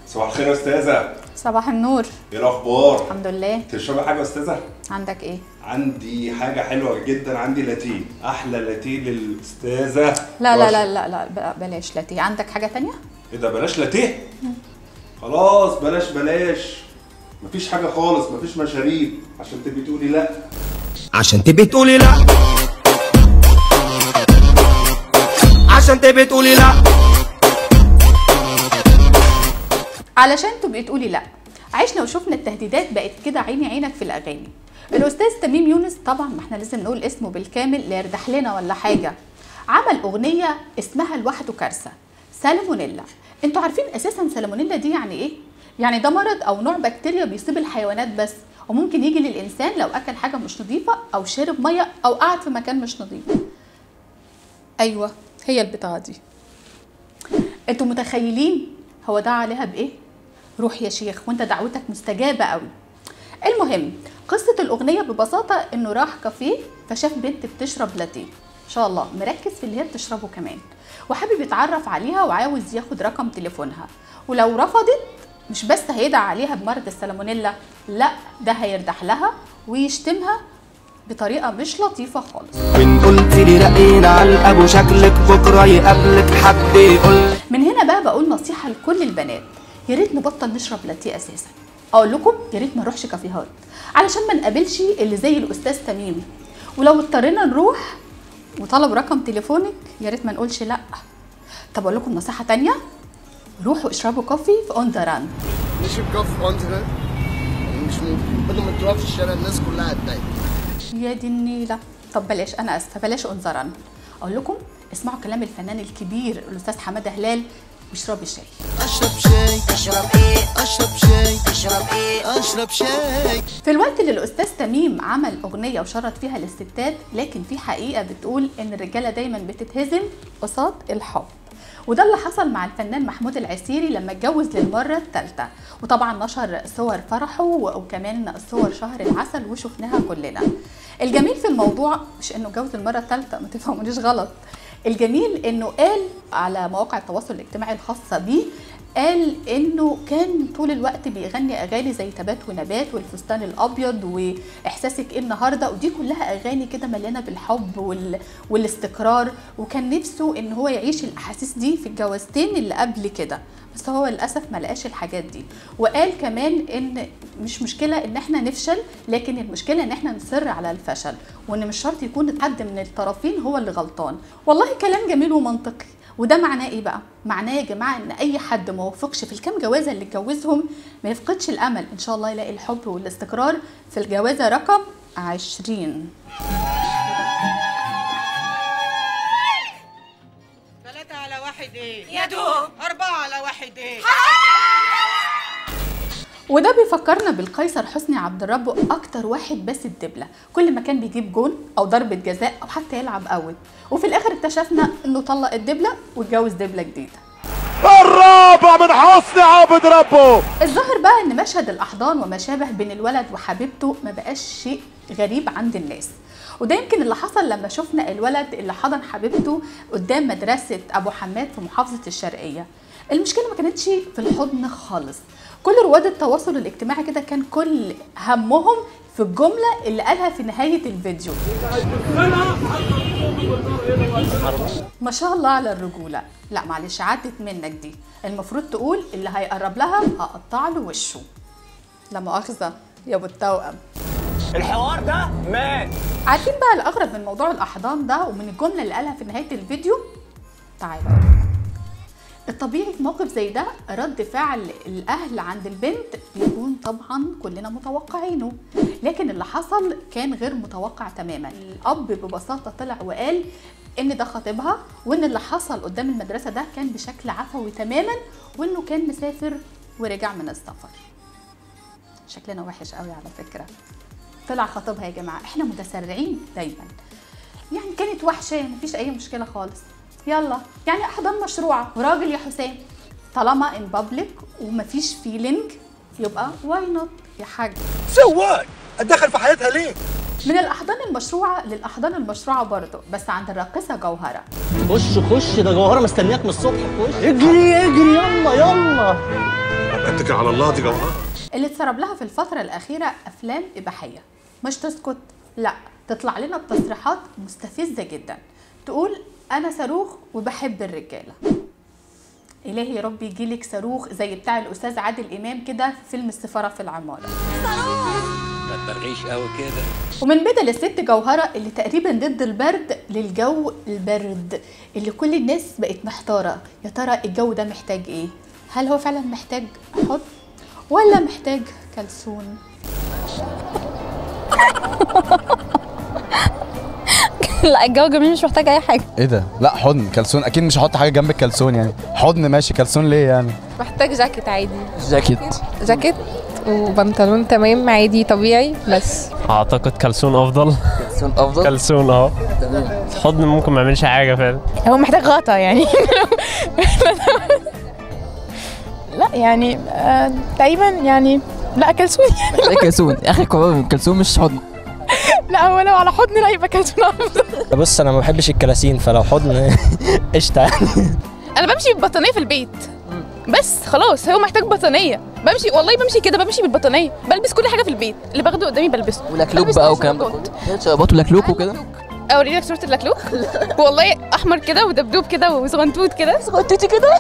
صباح الخير يا استاذه صباح النور ايه الاخبار الحمد لله تشربي حاجه يا استاذه عندك ايه عندي حاجه حلوه جدا عندي لاتيه احلى لاتيه للاستاذه لا لا رشا. لا لا لا ب- بلاش لاتيه عندك حاجه تانية ايه ده بلاش لاتيه خلاص بلاش بلاش مفيش حاجه خالص مفيش مشاريب عشان تبقي تقولي لا عشان تبقي تقولي لا عشان تبقي تقولي لا علشان تبقي تقولي لا عشنا وشفنا التهديدات بقت كده عيني عينك في الاغاني الاستاذ تميم يونس طبعا ما احنا لازم نقول اسمه بالكامل لا يردح لنا ولا حاجه عمل اغنيه اسمها لوحده كارثه سالمونيلا انتوا عارفين اساسا سالمونيلا دي يعني ايه يعني ده مرض او نوع بكتيريا بيصيب الحيوانات بس وممكن يجي للانسان لو اكل حاجه مش نظيفه او شرب ميه او قعد في مكان مش نظيف ايوه هي البتاعه دي انتوا متخيلين هو دعا عليها بايه روح يا شيخ وانت دعوتك مستجابه قوي المهم قصه الاغنيه ببساطه انه راح كافيه فشاف بنت بتشرب لاتيه ان شاء الله مركز في اللي هي بتشربه كمان وحابب يتعرف عليها وعاوز ياخد رقم تليفونها ولو رفضت مش بس هيدعى عليها بمرض السالمونيلا لا ده هيردح لها ويشتمها بطريقه مش لطيفه خالص وان قلت لي رقينا على الابو شكلك بكره يقابلك حد يقول من هنا بقى بقول نصيحه لكل البنات يا ريت نبطل نشرب لاتيه اساسا اقول لكم يا ريت ما نروحش كافيهات علشان ما نقابلش اللي زي الاستاذ تميم ولو اضطرينا نروح وطلب رقم تليفونك يا ريت ما نقولش لا طب اقول لكم نصيحه تانية روحوا اشربوا كوفي في اون ذا ران نشرب كف اونتنا مش ممكن بدل ما تروح في الشارع الناس كلها هتضايق يا دي النيله طب بلاش انا اسفه بلاش اون ذا ران اقول لكم اسمعوا كلام الفنان الكبير الاستاذ حماده هلال واشربي شاي اشرب شاي اشرب ايه اشرب شاي اشرب ايه اشرب شاي في الوقت اللي الاستاذ تميم عمل اغنيه وشرط فيها للستات لكن في حقيقه بتقول ان الرجاله دايما بتتهزم قصاد الحب وده اللي حصل مع الفنان محمود العسيري لما اتجوز للمره الثالثه وطبعا نشر صور فرحه وكمان صور شهر العسل وشفناها كلنا الجميل في الموضوع مش انه اتجوز المره الثالثه ما تفهمونيش غلط الجميل انه قال على مواقع التواصل الاجتماعي الخاصه بيه قال انه كان طول الوقت بيغني اغاني زي تبات ونبات والفستان الابيض واحساسك ايه النهارده ودي كلها اغاني كده مليانه بالحب وال... والاستقرار وكان نفسه ان هو يعيش الاحاسيس دي في الجوازتين اللي قبل كده بس هو للاسف ما لقاش الحاجات دي وقال كمان ان مش مشكله ان احنا نفشل لكن المشكله ان احنا نصر على الفشل وان مش شرط يكون حد من الطرفين هو اللي غلطان والله كلام جميل ومنطقي وده معناه ايه بقى معناه يا جماعه ان اي حد ما وفقش في الكام جوازه اللي اتجوزهم ما يفقدش الامل ان شاء الله يلاقي الحب والاستقرار في الجوازه رقم 20 ثلاثة على واحد ايه؟ يا دوب أربعة على واحد ايه؟ وده بيفكرنا بالقيصر حسني عبد الرب اكتر واحد بس الدبله كل ما كان بيجيب جون او ضربه جزاء او حتى يلعب اوت وفي الاخر اكتشفنا انه طلق الدبله واتجوز دبله جديده الرابع من حسن عابد ربه الظاهر بقى ان مشهد الاحضان وما شابه بين الولد وحبيبته ما بقاش شيء غريب عند الناس وده يمكن اللي حصل لما شفنا الولد اللي حضن حبيبته قدام مدرسة أبو حماد في محافظة الشرقية المشكلة ما كانتش في الحضن خالص كل رواد التواصل الاجتماعي كده كان كل همهم في الجملة اللي قالها في نهاية الفيديو ما شاء الله على الرجولة لا معلش عدت منك دي المفروض تقول اللي هيقرب لها هقطع له وشه لا مؤاخذة يا ابو التوأم الحوار ده مات عارفين بقى الاغرب من موضوع الاحضان ده ومن الجمله اللي قالها في نهايه الفيديو تعالوا الطبيعي في موقف زي ده رد فعل الاهل عند البنت بيكون طبعا كلنا متوقعينه لكن اللي حصل كان غير متوقع تماما الاب ببساطه طلع وقال ان ده خطيبها وان اللي حصل قدام المدرسه ده كان بشكل عفوي تماما وانه كان مسافر ورجع من السفر شكلنا وحش قوي على فكره طلع خطيبها يا جماعه احنا متسرعين دايما يعني كانت وحشاه مفيش اي مشكله خالص يلا يعني احضان مشروعه وراجل يا حسام طالما ان بابليك ومفيش فيلينج يبقى واي نوت يا حاج سواد اتدخل في حياتها ليه من الاحضان المشروعه للاحضان المشروعه برضه بس عند الراقصه جوهره خش خش ده جوهره مستنياك من الصبح خش اجري اجري يلا يلا اتكل على الله دي جوهره اللي اتسرب لها في الفترة الأخيرة أفلام إباحية مش تسكت لا تطلع لنا بتصريحات مستفزة جدا تقول أنا صاروخ وبحب الرجالة إلهي يا رب يجيلك صاروخ زي بتاع الأستاذ عادل إمام كده في فيلم السفارة في العمارة ما ترغيش قوي كده ومن بدل الست جوهرة اللي تقريبا ضد البرد للجو البرد اللي كل الناس بقت محتارة يا ترى الجو ده محتاج ايه هل هو فعلا محتاج حب ولا محتاج كلسون لا الجو جميل مش محتاج اي حاجه ايه ده لا حضن كلسون اكيد مش هحط حاجه جنب الكلسون يعني حضن ماشي كلسون ليه يعني محتاج جاكيت عادي جاكيت جاكيت وبنطلون تمام عادي طبيعي بس اعتقد كلسون افضل كلسون افضل كلسون اه تمام حضن ممكن ما يعملش حاجه فعلا هو محتاج غطا يعني لا يعني آه، تقريبا يعني لا كلسون ايه كلسون اخر قرار كلسون مش حضن لا هو لو على حضن لا يبقى كلسون افضل بص انا ما بحبش الكلاسين فلو حضن قشطه يعني انا بمشي ببطانيه في البيت بس خلاص هو محتاج بطانيه بمشي والله بمشي كده بمشي بالبطانيه بلبس كل حاجه في البيت اللي باخده قدامي بلبسه ولكلوك بلبس بقى كل والكلام ده شرابات. كله شرابات ولكلوك وكده اوري لك صوره اللكلوك والله احمر كده ودبدوب كده وصغنطوط كده صغنطوطي كده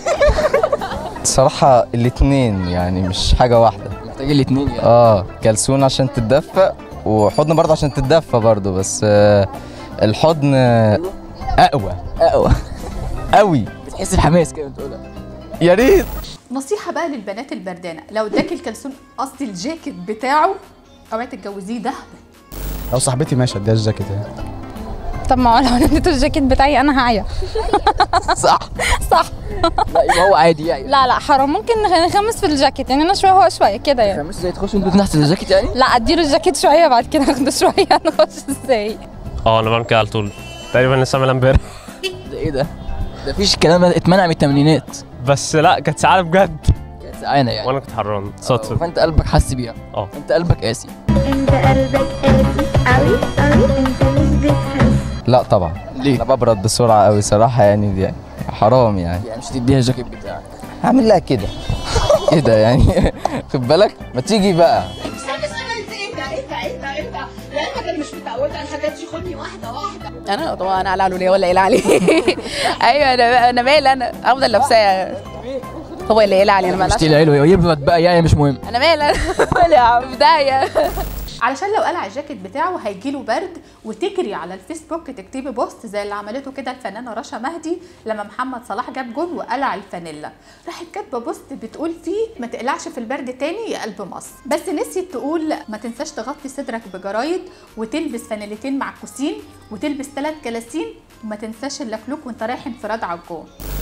الصراحه الاتنين يعني مش حاجه واحده محتاجين الاثنين يعني اه كلسون عشان تتدفى وحضن برضه عشان تتدفى برضه بس آه الحضن آه، اقوى اقوى قوي بتحس بحماس كده بتقولها يا ريت نصيحة بقى للبنات البردانة لو اداك الكلسون قصدي الجاكيت بتاعه اوعي تتجوزيه ده لو صاحبتي ماشي اديها الجاكيت يعني طب ما هو لو اديته الجاكيت بتاعي انا هعيا صح صح لا يبقى هو عادي يعني لا لا حرام ممكن نخمس في الجاكيت يعني انا شويه هو شويه كده يعني خمس زي تخش انتوا تحت الجاكيت يعني لا اديله الجاكيت شويه بعد كده اخده شويه نخش ازاي اه انا بعمل كده على طول تقريبا لسه عاملها امبارح ده ايه ده ده فيش الكلام ده اتمنع من الثمانينات بس لا كانت سعاده بجد كانت سعانه يعني وانا كنت حران صدفه فانت قلبك حس بيها اه. انت قلبك قاسي انت قلبك قاسي قوي قوي انت مش بتحس لا طبعا ليه؟ انا ببرد بسرعه قوي صراحه يعني دي يعني حرام يعني يعني مش تديها الجاكيت بتاعك هعمل لها كده ايه ده يعني خد بالك ما تيجي بقى استنى استنى انت انت انت انت انت لانك انا مش متعوده على الحاجات دي خدني واحده واحده انا طبعا انا على ليه ولا ايه علي ايوه انا انا مالي انا افضل لابساه هو اللي قال علي انا مش مالي تقيل عيله يبرد بقى يعني مش مهم انا مالي انا مالي يا عم بدايه علشان لو قلع الجاكيت بتاعه هيجيله برد وتجري على الفيسبوك تكتبي بوست زي اللي عملته كده الفنانه رشا مهدي لما محمد صلاح جاب جول وقلع الفانيلا راحت كاتبه بوست بتقول فيه ما تقلعش في البرد تاني يا قلب مصر بس نسيت تقول ما تنساش تغطي صدرك بجرايد وتلبس فانيلتين معكوسين وتلبس ثلاث كلاسين وما تنساش اللكلوك وانت رايح انفراد على الجون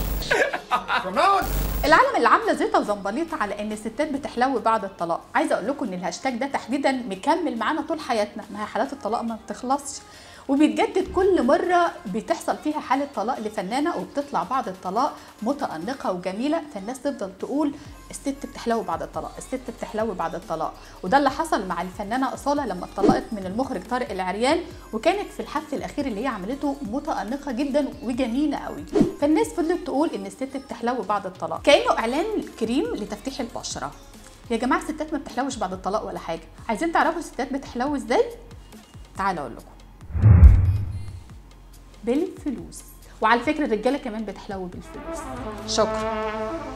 العالم اللي عامله زيطه وزنبليط على ان الستات بتحلو بعد الطلاق عايزه اقول لكم ان الهاشتاج ده تحديدا مكمل معانا طول حياتنا ما هي حالات الطلاق ما بتخلصش وبيتجدد كل مرة بتحصل فيها حالة طلاق لفنانة وبتطلع بعد الطلاق متأنقة وجميلة فالناس تفضل تقول الست بتحلو بعد الطلاق الست بتحلو بعد الطلاق وده اللي حصل مع الفنانة أصالة لما اتطلقت من المخرج طارق العريان وكانت في الحفل الأخير اللي هي عملته متأنقة جدا وجميلة قوي فالناس فضلت تقول إن الست بتحلو بعد الطلاق كأنه إعلان كريم لتفتيح البشرة يا جماعة الستات ما بتحلوش بعد الطلاق ولا حاجة عايزين تعرفوا الستات بتحلو ازاي؟ تعالوا أقول لكم بالفلوس وعلى فكرة الرجالة كمان بتحلو بالفلوس شكرا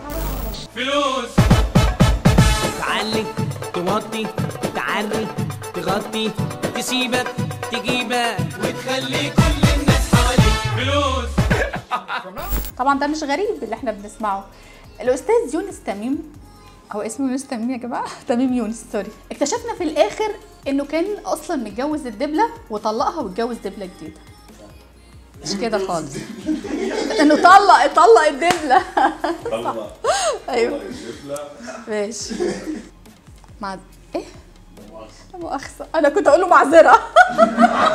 تعلي توطي تعري تغطي تسيبك تجيبك وتخلي كل الناس حواليك فلوس طبعا ده مش غريب اللي احنا بنسمعه الاستاذ يونس تميم هو اسمه يونس تميم يا جماعه تميم يونس سوري اكتشفنا في الاخر انه كان اصلا متجوز الدبله وطلقها واتجوز دبله جديده مش كده خالص انه طلق طلق الدبله طلع ايوه ماشي مع ايه لا مؤاخذة أنا كنت أقول له معذرة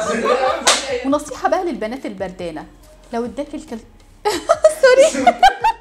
ونصيحة بقى للبنات البردانة لو اداك الكل سوري